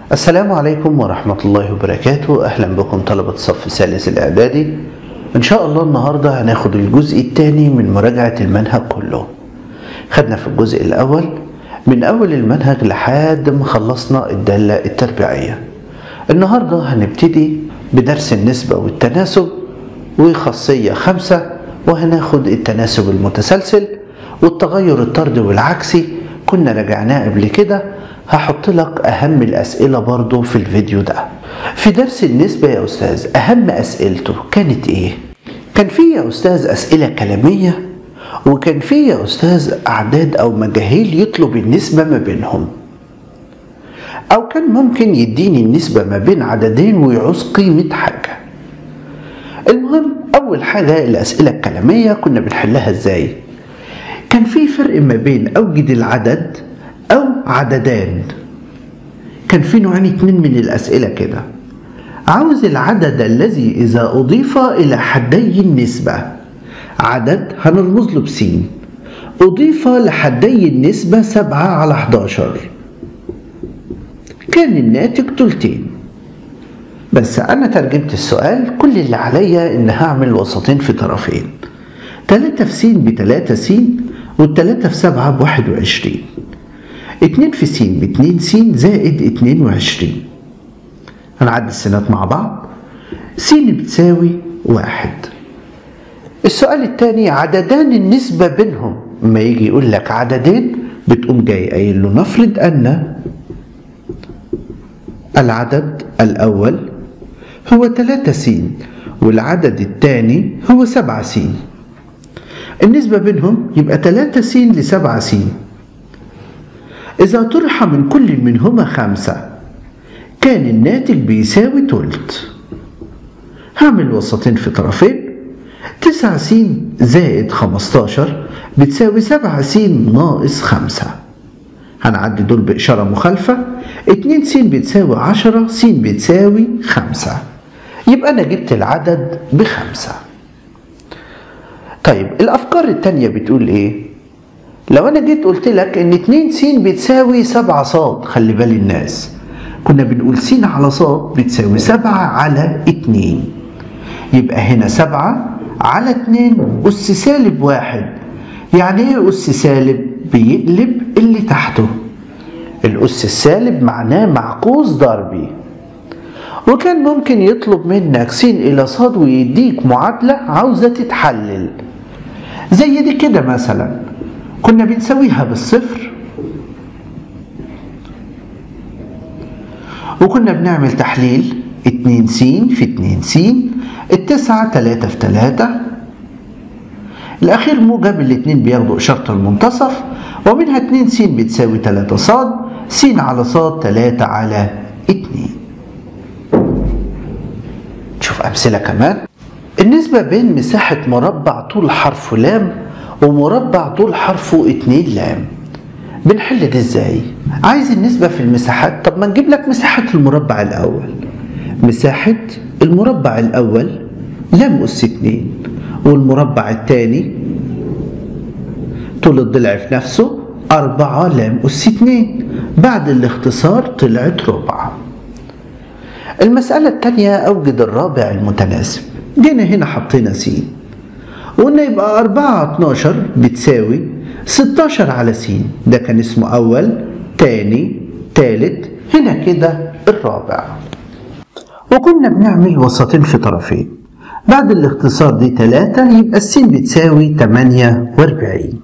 السلام عليكم ورحمة الله وبركاته أهلا بكم طلبة الصف الثالث الإعدادي إن شاء الله النهاردة هناخد الجزء الثاني من مراجعة المنهج كله خدنا في الجزء الأول من أول المنهج لحد ما خلصنا الدالة التربيعية النهاردة هنبتدي بدرس النسبة والتناسب وخاصية خمسة وهناخد التناسب المتسلسل والتغير الطردي والعكسي كنا راجعناه قبل كده هحط لك أهم الأسئلة برضو في الفيديو ده في درس النسبة يا أستاذ أهم أسئلته كانت إيه؟ كان في يا أستاذ أسئلة كلامية وكان في يا أستاذ أعداد أو مجاهيل يطلب النسبة ما بينهم أو كان ممكن يديني النسبة ما بين عددين ويعوز قيمة حاجة المهم أول حاجة الأسئلة الكلامية كنا بنحلها إزاي؟ كان في فرق ما بين أوجد العدد أو عددان كان في نوعين اتنين من الأسئلة كده عاوز العدد الذي إذا أضيف إلى حدي النسبة عدد هنرمز له بسين أضيف لحدي النسبة سبعة على 11 كان الناتج تلتين بس أنا ترجمت السؤال كل اللي عليا إن هعمل وسطين في طرفين تلاتة في س بتلاتة س والتلاتة في سبعة بواحد وعشرين اتنين في س باتنين س زائد اتنين وعشرين هنعدي السنات مع بعض س بتساوي واحد السؤال التاني عددان النسبة بينهم ما يجي يقول لك عددين بتقوم جاي قايل له نفرض أن العدد الأول هو تلاتة س والعدد الثاني هو سبعة س النسبة بينهم يبقى تلاتة س لسبعة س إذا طرح من كل منهما خمسة كان الناتج بيساوي تلت هعمل وسطين في طرفين تسعة س زائد خمستاشر بتساوي سبعة س ناقص خمسة هنعدي دول بإشارة مخالفة اتنين س بتساوي عشرة س بتساوي خمسة يبقى أنا جبت العدد بخمسة طيب الأفكار التانية بتقول إيه؟ لو أنا جيت قلت لك إن اتنين س بتساوي سبعة صاد خلي بالي الناس كنا بنقول س على صاد بتساوي سبعة على اتنين يبقى هنا سبعة على اتنين أس سالب واحد يعني إيه أس سالب؟ بيقلب اللي تحته الأس السالب معناه معكوس ضربي وكان ممكن يطلب منك س إلى ص ويديك معادلة عاوزة تتحلل زي دي كده مثلا كنا بنسويها بالصفر وكنا بنعمل تحليل 2 س في 2 س التسعة 3 في 3 الأخير موجب الاتنين بياخدوا إشارة المنتصف ومنها 2 س بتساوي 3 ص س على ص 3 على 2 نشوف أمثلة كمان النسبة بين مساحة مربع طول حرفه لام ومربع طول حرفه 2 لام بنحل دي ازاي؟ عايز النسبة في المساحات طب ما نجيب لك مساحة المربع الأول مساحة المربع الأول لام أس 2 والمربع الثاني طول الضلع في نفسه أربعة لام أس اتنين بعد الاختصار طلعت ربع المسألة التانية أوجد الرابع المتناسب جينا هنا حطينا س وقلنا يبقى أربعة اتناشر بتساوي ستاشر على س ده كان اسمه أول تاني تالت هنا كده الرابع وكنا بنعمل وسطين في طرفين بعد الاختصار دي تلاتة يبقى السين بتساوي تمانية واربعين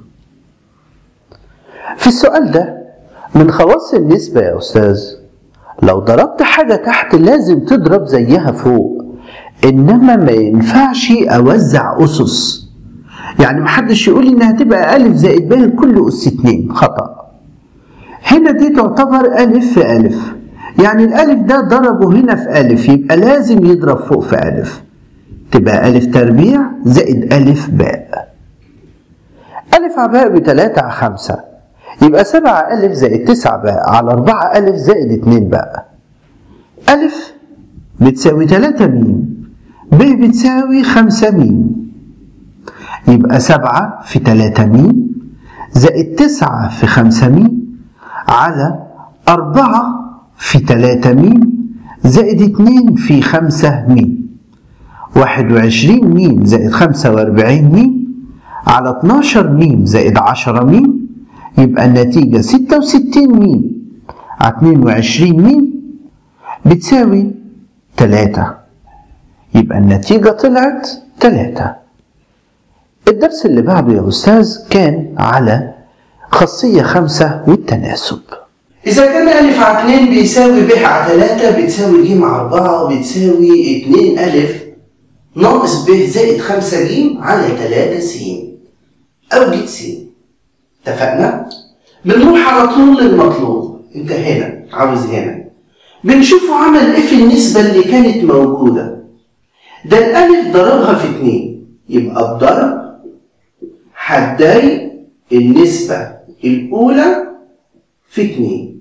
في السؤال ده من خواص النسبة يا أستاذ لو ضربت حاجة تحت لازم تضرب زيها فوق إنما ما ينفعش أوزع أسس يعني محدش يقول إنها تبقى ألف زائد ب كل أس اتنين خطأ هنا دي تعتبر ألف في ألف يعني الألف ده ضربه هنا في ألف يبقى لازم يضرب فوق في ألف تبقى ألف تربيع زائد ألف باء ألف على باء بتلاتة على خمسة يبقى سبعة ألف زائد تسعة باء على أربعة ألف زائد اتنين باء ألف بتساوي تلاتة ميم ب بتساوي خمسة ميم يبقى سبعة في تلاتة ميم زائد تسعة في خمسة ميم على أربعة في تلاتة ميم زائد اتنين في خمسة ميم واحد وعشرين ميم زائد خمسة وأربعين ميم على اتناشر ميم زائد عشرة ميم يبقى النتيجة ستة وستين ميم على اتنين وعشرين ميم بتساوي تلاتة يبقى النتيجة طلعت تلاتة الدرس اللي بعده يا أستاذ كان على خاصية خمسة والتناسب إذا كان ألف على اتنين بيساوي ب على تلاتة بتساوي ج على أربعة بتساوي اتنين ألف ناقص ب زائد خمسة ج على تلاتة س أوجد س اتفقنا؟ بنروح على طول للمطلوب أنت هنا عاوز هنا بنشوفه عمل إيه في النسبة اللي كانت موجودة ده الألف ضربها في اتنين يبقى الضرب حداي النسبة الأولى في اتنين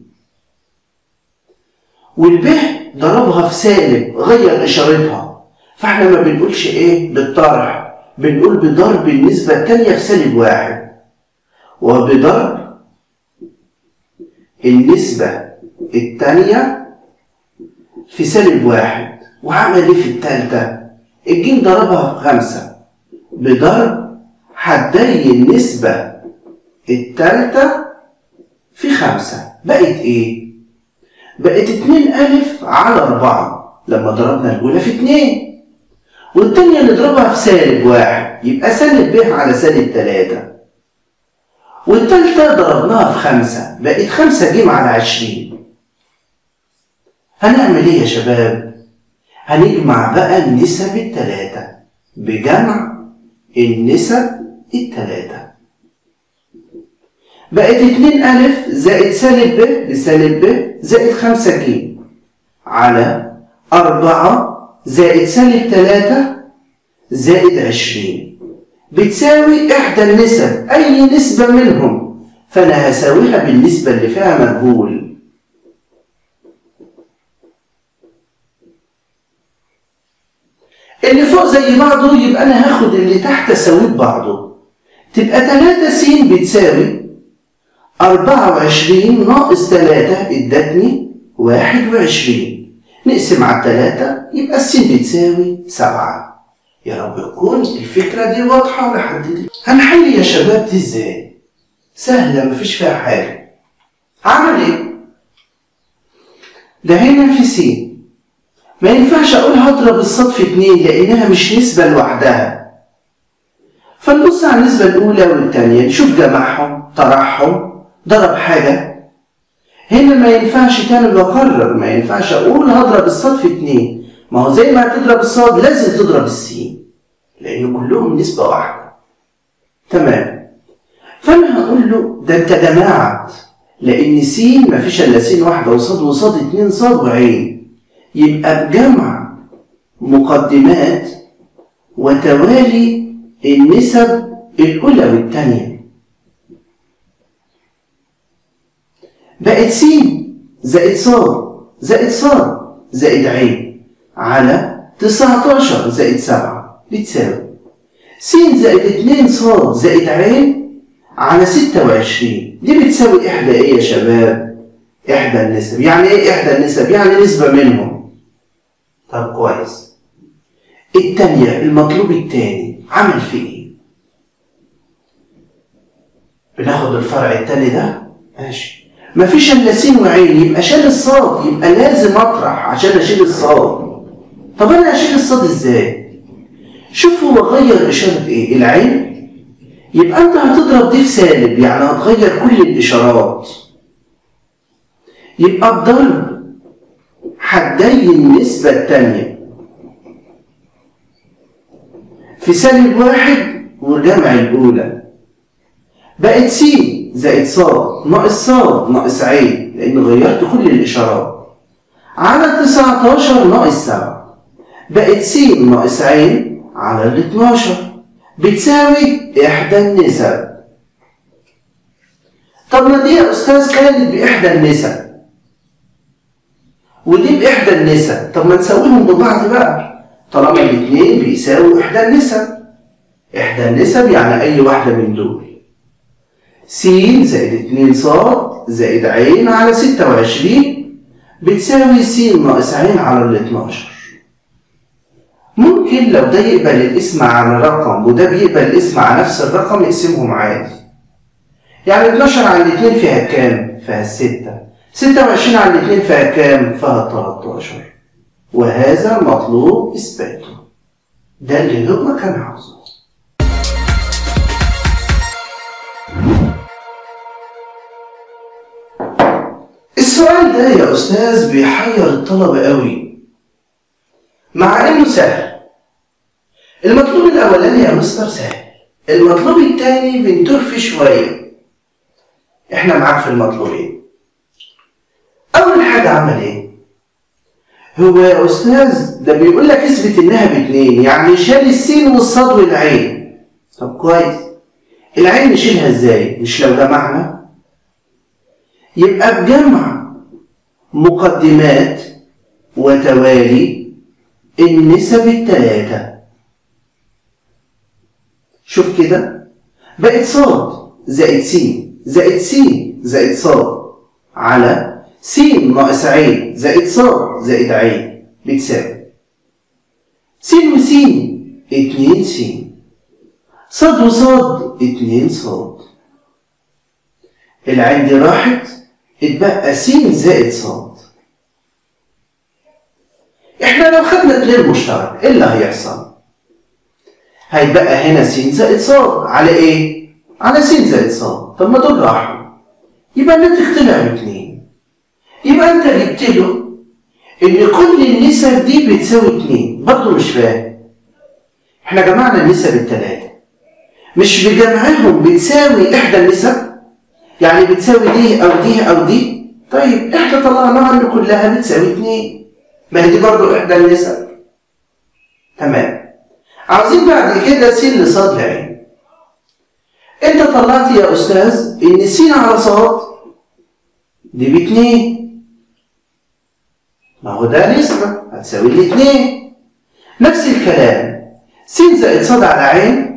والب ضربها في سالب غير إشارتها فاحنا ما بنقولش إيه بالطرح بنقول بضرب النسبة التانية في سالب واحد وبضرب النسبة التانية في سالب واحد وعمل ايه في التالتة؟ الجيم ضربها في خمسة بضرب حدي النسبة التالتة في خمسة بقت ايه؟ بقت اتنين ألف على أربعة لما ضربنا الأولى في اتنين والتانية نضربها في سالب واحد يبقى سالب ب على سالب تلاتة والتالتة ضربناها في خمسة بقت خمسة ج على عشرين هنعمل ايه يا شباب؟ هنجمع بقى النسب التلاتة بجمع النسب التلاتة بقت اتنين ألف زائد سالب ب بسالب ب زائد خمسة ج على أربعة زائد سالب تلاتة زائد عشرين بتساوي إحدى النسب أي نسبة منهم فأنا هساويها بالنسبة اللي فيها مجهول اللي فوق زي بعضه يبقى أنا هاخد اللي تحت أساويه ببعضه تبقى تلاتة س بتساوي أربعة وعشرين ناقص تلاتة ادتني واحد وعشرين نقسم على التلاتة يبقى السين بتساوي سبعة يا رب يكون الفكرة دي واضحة لحد دلوقتي هنحل يا شباب دي ازاي؟ سهلة مفيش فيها حاجة عمل ايه؟ ده هنا في س ما ينفعش اقول هضرب الصاد في اتنين لانها مش نسبة لوحدها فنبص على النسبة الأولى والتانية نشوف جمعهم طرحهم ضرب حاجة هنا ما ينفعش تاني بقرر ما ينفعش أقول هضرب الصاد في اتنين ما هو زي ما هتضرب الصاد لازم تضرب السين لأن كلهم نسبة واحدة تمام فأنا هقول له ده أنت جماعة لأن س مفيش إلا س واحدة وصاد وصاد اتنين صاد وعين يبقى بجمع مقدمات وتوالي النسب الأولى والثانية بقت س زائد ص زائد ص زائد عين على 19 زائد 7 بتساوي س زائد 2 ص زائد عين على 26 دي بتساوي إحدى إيه يا شباب؟ إحدى النسب يعني إيه إحدى النسب؟ يعني نسبة منهم طب كويس التانية المطلوب التاني عمل فيه ايه؟ بناخد الفرع التاني ده ماشي مفيش الا س وعين يبقى شال الصاد يبقى لازم اطرح عشان اشيل الصاد طب انا اشيل الصاد ازاي؟ شوف هو غير اشارة ايه؟ العين يبقى انت هتضرب دي في سالب يعني هتغير كل الاشارات يبقى الضرب حدي النسبة التانية في سالب واحد والجمع الأولى بقت س زائد ص ناقص ص ناقص عين لأن غيرت كل الإشارات على 19 ناقص 7 بقت س ناقص عين على ال 12 بتساوي إحدى النسب طب ما دي يا أستاذ كانت بإحدى النسب ودي بإحدى النسب طب ما نساويهم ببعض بقى طالما الاثنين بيساووا إحدى النسب إحدى النسب يعني أي واحدة من دول س زائد 2 ص زائد عين على 26 بتساوي س ناقص ع على ال 12 ممكن لو ده يقبل الاسم على رقم وده بيقبل الاسم على نفس الرقم يقسمهم عادي يعني 12 على الاثنين فيها كام؟ فيها الستة 26 على الاثنين فيها كام؟ فيها 13 وهذا مطلوب إثباته ده اللي هو كان عاوزه السؤال ده يا أستاذ بيحير الطلبة قوي مع إنه سهل المطلوب الأولاني يا مستر سهل المطلوب التاني بنتوه فيه شوية إحنا معاك في المطلوبين أول حاجة عمل إيه؟ هو يا أستاذ ده بيقول لك اثبت إنها باتنين يعني شال السين والصاد والعين طب كويس العين نشيلها إزاي؟ مش لو جمعنا يبقى بجمع مقدمات وتوالي النسب التلاتة شوف كده بقت صاد زائد س زائد س زائد صاد على س ناقص ع زائد صاد زائد ع بتساوي س وس اتنين س صاد وصاد اتنين صاد العين دي راحت اتبقى س زائد صاد احنا لو خدنا اتنين مشترك ايه اللي هيحصل؟ هيبقى هنا س زائد صاد على ايه؟ على س زائد صاد طب ما دول راحوا يبقى الناتج طلع باتنين يبقى انت جبت له ان كل النسب دي بتساوي اتنين برضه مش فاهم احنا جمعنا النسب التلاتة مش بجمعهم بتساوي احدى النسب يعني بتساوي دي او دي او دي طيب احنا طلعناها ان كلها بتساوي اتنين ما هي دي برضه احدى النسب تمام عاوزين بعد كده س لصاد لعين انت طلعت يا استاذ ان س على صاد دي باتنين ما هو ده نسبة هتساوي الاتنين نفس الكلام س زائد صاد على عين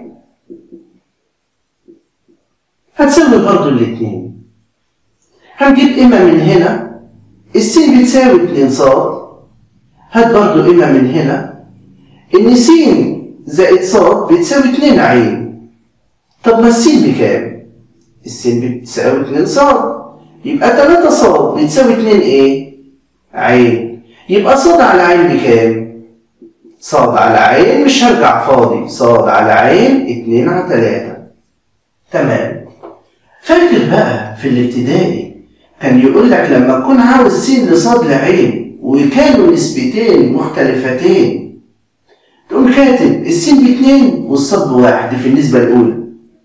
هتساوي برضه الاتنين هنجيب إما من هنا السين بتساوي اتنين صاد هات برضه إما من هنا إن س زائد صاد بتساوي اتنين عين طب ما السين بكام؟ السين بتساوي اتنين صاد يبقى تلاتة صاد بتساوي اتنين ايه؟ عين يبقى صاد على عين بكام؟ صاد على عين مش هرجع فاضي صاد على عين اتنين على تلاتة تمام فاكر بقى في الابتدائي كان يقول لك لما تكون عاوز س لصاد لعين وكانوا نسبتين مختلفتين تقوم كاتب السين باتنين والصاد بواحد في النسبة الأولى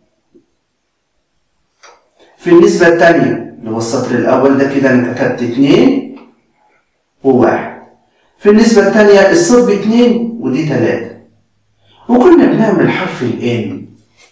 في النسبة الثانية اللي هو السطر الأول ده كده أنا كتبت اتنين وواحد في النسبة الثانية الصاد باتنين ودي تلاتة وكنا بنعمل حرف الإن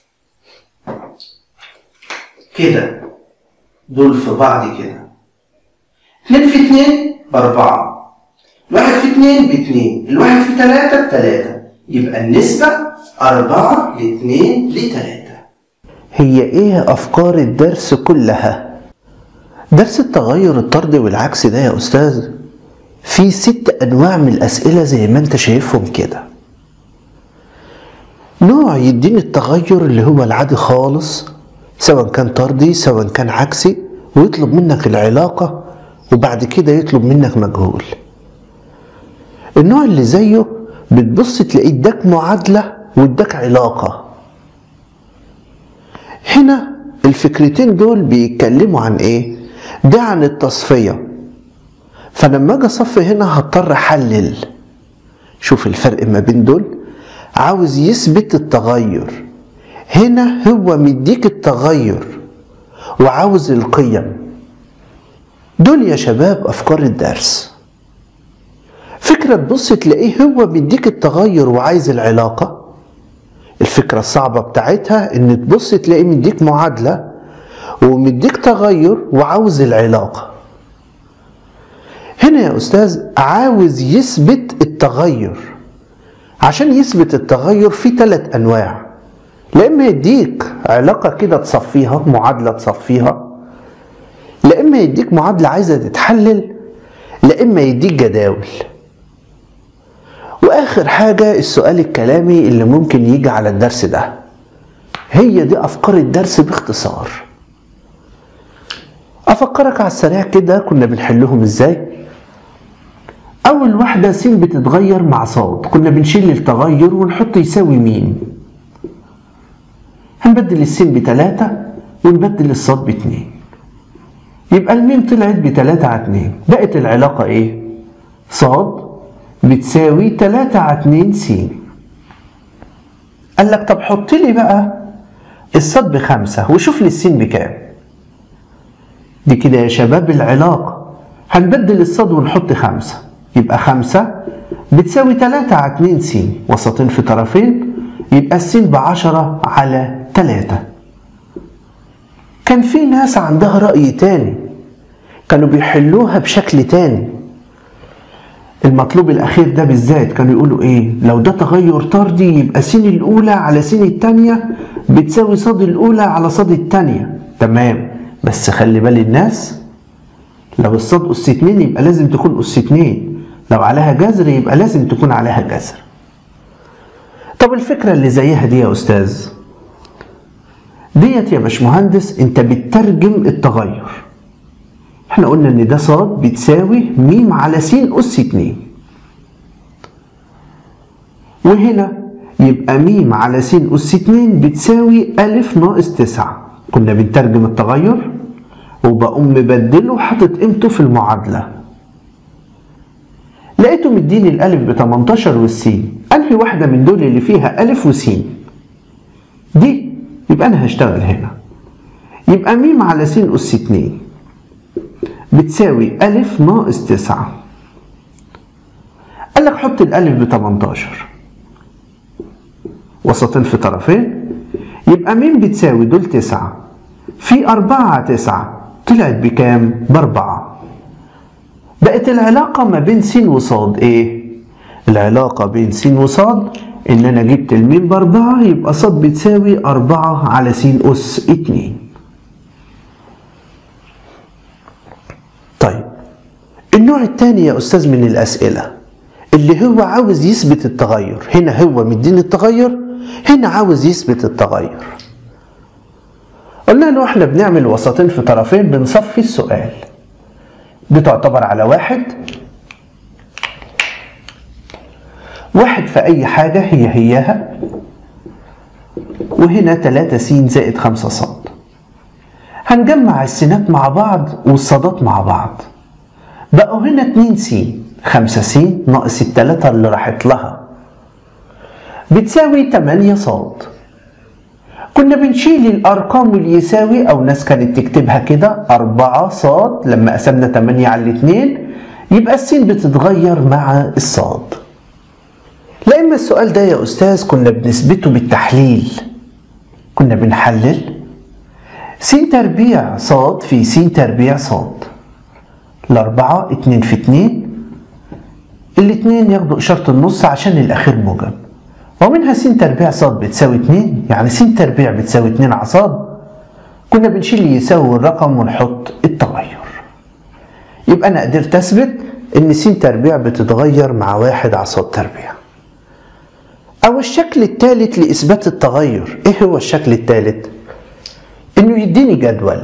كده دول في بعض كده اتنين في اتنين بأربعة الواحد في اتنين باتنين الواحد في تلاتة بتلاتة يبقى النسبة أربعة لاتنين لتلاتة هي ايه افكار الدرس كلها درس التغير الطردي والعكس ده يا استاذ في ست انواع من الاسئله زي ما انت شايفهم كده نوع يديني التغير اللي هو العادي خالص سواء كان طردي سواء كان عكسي ويطلب منك العلاقه وبعد كده يطلب منك مجهول النوع اللي زيه بتبص تلاقيه اداك معادله واداك علاقه هنا الفكرتين دول بيتكلموا عن ايه ده عن التصفية فلما اجي اصفي هنا هضطر احلل شوف الفرق ما بين دول عاوز يثبت التغير هنا هو مديك التغير وعاوز القيم دول يا شباب افكار الدرس فكرة تبص تلاقيه هو مديك التغير وعايز العلاقة الفكرة الصعبة بتاعتها ان تبص تلاقي مديك معادلة ومديك تغير وعاوز العلاقة هنا يا أستاذ عاوز يثبت التغير عشان يثبت التغير في ثلاث أنواع لا إما يديك علاقة كده تصفيها معادلة تصفيها لا إما يديك معادلة عايزة تتحلل لا إما يديك جداول وآخر حاجة السؤال الكلامي اللي ممكن يجي على الدرس ده هي دي أفكار الدرس باختصار أفكرك على السريع كده كنا بنحلهم إزاي أول واحدة س بتتغير مع صاد كنا بنشيل التغير ونحط يساوي مين هنبدل السين بتلاتة ونبدل الصاد باتنين يبقى الميم طلعت بتلاتة على اتنين بقت العلاقة ايه صاد بتساوي تلاتة على اتنين س قال لك طب حط لي بقى الصاد بخمسة وشوف لي السين بكام دي كده يا شباب العلاقة هنبدل الصاد ونحط خمسة يبقى خمسة بتساوي تلاتة على اتنين س وسطين في طرفين يبقى السين بعشرة على تلاتة كان في ناس عندها رأي تاني كانوا بيحلوها بشكل تاني المطلوب الأخير ده بالذات كانوا يقولوا إيه لو ده تغير طردي يبقى س الأولى على س التانية بتساوي صاد الأولى على صاد التانية تمام بس خلي بال الناس لو الصاد أس اتنين يبقى لازم تكون أس اتنين لو عليها جذر يبقى لازم تكون عليها جذر طب الفكرة اللي زيها دي يا أستاذ ديت يا باشمهندس انت بتترجم التغير احنا قلنا ان ده صاد بتساوي م على س أس اتنين وهنا يبقى م على س أس اتنين بتساوي أ ناقص تسعة كنا بنترجم التغير وبقوم مبدله وحاطط قيمته في المعادلة لقيته مديني الألف ب 18 والسين أنهي واحدة من دول اللي فيها ألف وسين دي يبقى أنا هشتغل هنا يبقى م على س أس 2 بتساوي ألف ناقص تسعة قال لك حط الألف ب 18 وسطين في طرفين يبقى م بتساوي دول تسعة في أربعة على تسعة طلعت بكام؟ بأربعة بقت العلاقة ما بين س وصاد إيه؟ العلاقة بين س وصاد إن أنا جبت الميم بأربعة يبقى صاد بتساوي أربعة على س أس اتنين. طيب النوع التاني يا أستاذ من الأسئلة اللي هو عاوز يثبت التغير هنا هو مديني التغير هنا عاوز يثبت التغير قلنا له احنا بنعمل وسطين في طرفين بنصفي السؤال دي تعتبر على واحد واحد في أي حاجة هي هياها وهنا تلاتة س زائد خمسة صاد هنجمع السينات مع بعض والصادات مع بعض بقوا هنا اتنين س خمسة س ناقص التلاتة اللي راحت لها بتساوي تمانية صاد كنا بنشيل الأرقام واليساوي أو ناس كانت تكتبها كده أربعة صاد لما قسمنا تمانية على الاتنين يبقى السين بتتغير مع الصاد لا إما السؤال ده يا أستاذ كنا بنثبته بالتحليل كنا بنحلل س تربيع صاد في س تربيع صاد الأربعة اتنين في اتنين الاتنين ياخدوا إشارة النص عشان الأخير موجب ومنها س تربيع صاد بتساوي اتنين يعني س تربيع بتساوي اتنين على صاد كنا بنشيل يساوي الرقم ونحط التغير يبقى أنا قدرت أثبت إن س تربيع بتتغير مع واحد على صاد تربيع أو الشكل الثالث لإثبات التغير إيه هو الشكل الثالث؟ إنه يديني جدول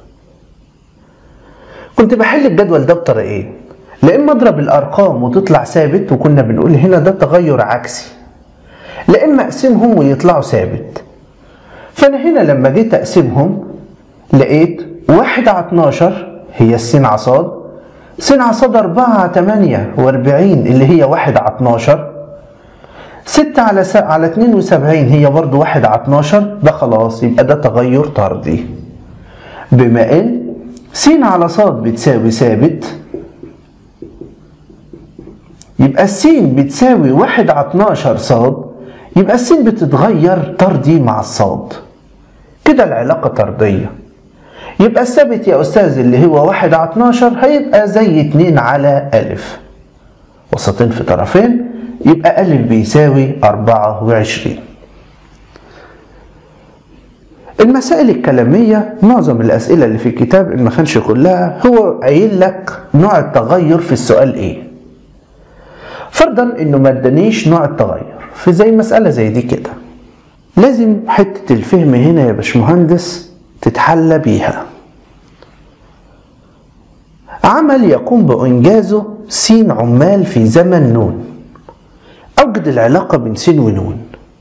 كنت بحل الجدول ده بطريقين لا إما أضرب الأرقام وتطلع ثابت وكنا بنقول هنا ده تغير عكسي لا إما أقسمهم ويطلعوا ثابت فأنا هنا لما جيت أقسمهم لقيت واحد على 12 هي السين عصاد سين عصاد 4 على 48 اللي هي واحد على 12 ستة على س... على 72 هي برضو واحد على 12 ده خلاص يبقى ده تغير طردي بما ان س على ص بتساوي ثابت يبقى السين بتساوي واحد على 12 ص يبقى السين بتتغير طردي مع الصاد كده العلاقة طردية يبقى الثابت يا أستاذ اللي هو واحد على 12 هيبقى زي 2 على ألف وسطين في طرفين يبقى ألف بيساوي أربعة وعشرين المسائل الكلامية معظم الأسئلة اللي في الكتاب إن ما كانش كلها هو قايل لك نوع التغير في السؤال إيه فرضا إنه ما ادانيش نوع التغير في زي مسألة زي دي كده لازم حتة الفهم هنا يا باشمهندس تتحلى بيها عمل يقوم بإنجازه س عمال في زمن نون أوجد العلاقة بين س ونون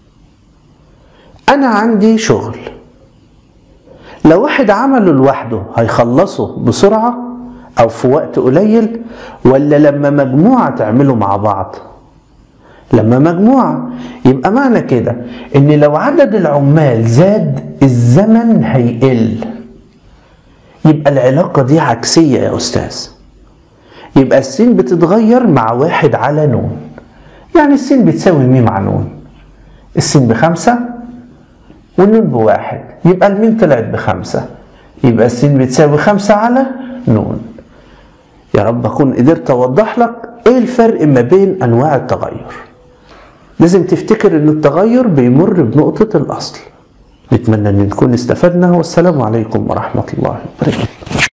أنا عندي شغل لو واحد عمله لوحده هيخلصه بسرعة أو في وقت قليل ولا لما مجموعة تعمله مع بعض لما مجموعة يبقى معنى كده إن لو عدد العمال زاد الزمن هيقل يبقى العلاقة دي عكسية يا أستاذ يبقى السين بتتغير مع واحد على نون يعني السين بتساوي ميم مع نون السين بخمسة والنون بواحد يبقى الميم طلعت بخمسة يبقى السين بتساوي خمسة على نون يا رب أكون قدرت أوضح لك إيه الفرق ما بين أنواع التغير لازم تفتكر إن التغير بيمر بنقطة الأصل نتمنى أن نكون استفدنا والسلام عليكم ورحمة الله وبركاته